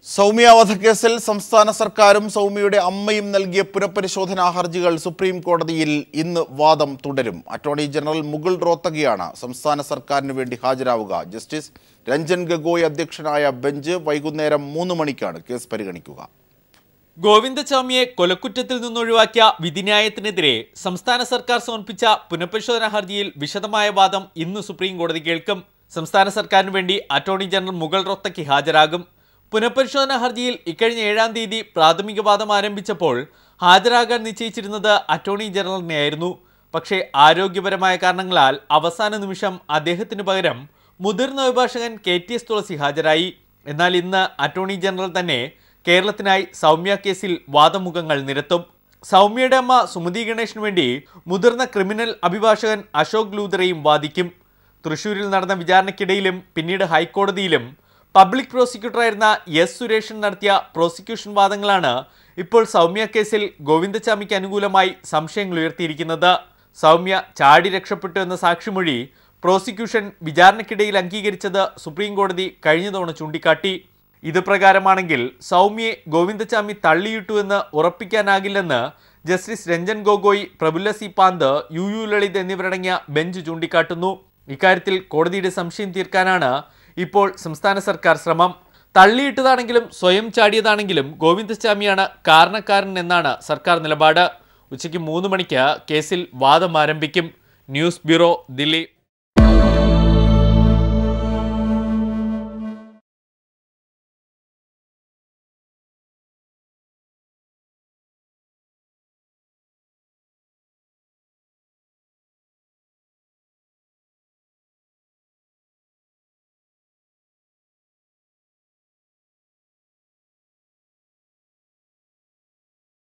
സൗമ്യ വധക്കേസിൽ സംസ്ഥാന സർക്കാരും സൗമ്യയുടെ അമ്മയും നൽകിയ പുനഃപരിശോധനാ ഹർജികൾ സുപ്രീം കോടതിയിൽ ഇന്ന് വാദം തുടരും അറ്റോർണി ജനറൽ മുകുൾ റോത്തഗിയാണ് സംസ്ഥാന സർക്കാരിന് വേണ്ടി ഹാജരാവുക ജസ്റ്റിസ് രഞ്ജൻ ഗഗോയ് അധ്യക്ഷനായ ബെഞ്ച് വൈകുന്നേരം മൂന്ന് മണിക്കാണ് കേസ് പരിഗണിക്കുക ഗോവിന്ദസ്വാമിയെ കൊലക്കുറ്റത്തിൽ നിന്നൊഴിവാക്കിയ വിധിന്യായത്തിനെതിരെ സംസ്ഥാന സർക്കാർ സമർപ്പിച്ച പുനഃപരിശോധനാ ഹർജിയിൽ വിശദമായ വാദം ഇന്ന് സുപ്രീം കോടതി കേൾക്കും സംസ്ഥാന സർക്കാരിന് വേണ്ടി അറ്റോർണി ജനറൽ മുഗൾ റോത്തയ്ക്ക് ഹാജരാകും പുനഃപരിശോധനാ ഹർജിയിൽ ഇക്കഴിഞ്ഞ ഏഴാം തീയതി പ്രാഥമിക വാദം ആരംഭിച്ചപ്പോൾ ഹാജരാകാൻ നിശ്ചയിച്ചിരുന്നത് അറ്റോർണി ജനറലിനെയായിരുന്നു പക്ഷേ ആരോഗ്യപരമായ കാരണങ്ങളാൽ അവസാന നിമിഷം അദ്ദേഹത്തിന് പകരം മുതിർന്ന അഭിഭാഷകൻ കെ ടി എസ് തുളസി ഹാജരായി എന്നാൽ ഇന്ന് അറ്റോർണി ജനറൽ തന്നെ കേരളത്തിനായി സൗമ്യ കേസിൽ വാദമുഖങ്ങൾ നിരത്തും സൗമ്യയുടെ അമ്മ സുമതി ഗണേഷിന് വേണ്ടി മുതിർന്ന ക്രിമിനൽ അഭിഭാഷകൻ അശോക് ലൂതറയും വാദിക്കും തൃശൂരിൽ നടന്ന വിചാരണയ്ക്കിടയിലും പിന്നീട് ഹൈക്കോടതിയിലും പബ്ലിക് പ്രോസിക്യൂട്ടറായിരുന്ന എസ് സുരേഷൻ നടത്തിയ പ്രോസിക്യൂഷൻ വാദങ്ങളാണ് ഇപ്പോൾ സൗമ്യ കേസിൽ ഗോവിന്ദചാമിക്ക് അനുകൂലമായി സംശയങ്ങൾ ഉയർത്തിയിരിക്കുന്നത് സൗമ്യ ചാടി രക്ഷപ്പെട്ടു എന്ന സാക്ഷിമൊഴി പ്രോസിക്യൂഷൻ വിചാരണയ്ക്കിടയിൽ അംഗീകരിച്ചത് സുപ്രീം കോടതി കഴിഞ്ഞ തവണ ചൂണ്ടിക്കാട്ടി ഇത് പ്രകാരമാണെങ്കിൽ സൗമ്യയെ ഗോവിന്ദചാമി തള്ളിയിട്ടു എന്ന് ഉറപ്പിക്കാനാകില്ലെന്ന് justice Ranjan Gogoi Prafulla C Pant U U Lalit എന്നിവരടങ്ങിയ ബെഞ്ച് ചൂണ്ടിക്കാട്ടുന്നു ഇക്കാര്യത്തിൽ കോടതിയുടെ സംശയം തീർക്കാനാണ് ഇപ്പോൾ സംസ്ഥാന സർക്കാർ ശ്രമം തള്ളിയിട്ടതാണെങ്കിലും സ്വയം ചാടിയതാണെങ്കിലും ഗോവിന്ദസ്വാമിയാണ് കാരണക്കാരൻ എന്നാണ് സർക്കാർ നിലപാട് ഉച്ചയ്ക്ക് മൂന്ന് മണിക്ക് കേസിൽ വാദം ആരംഭിക്കും ന്യൂസ് ബ്യൂറോ ദില്ലി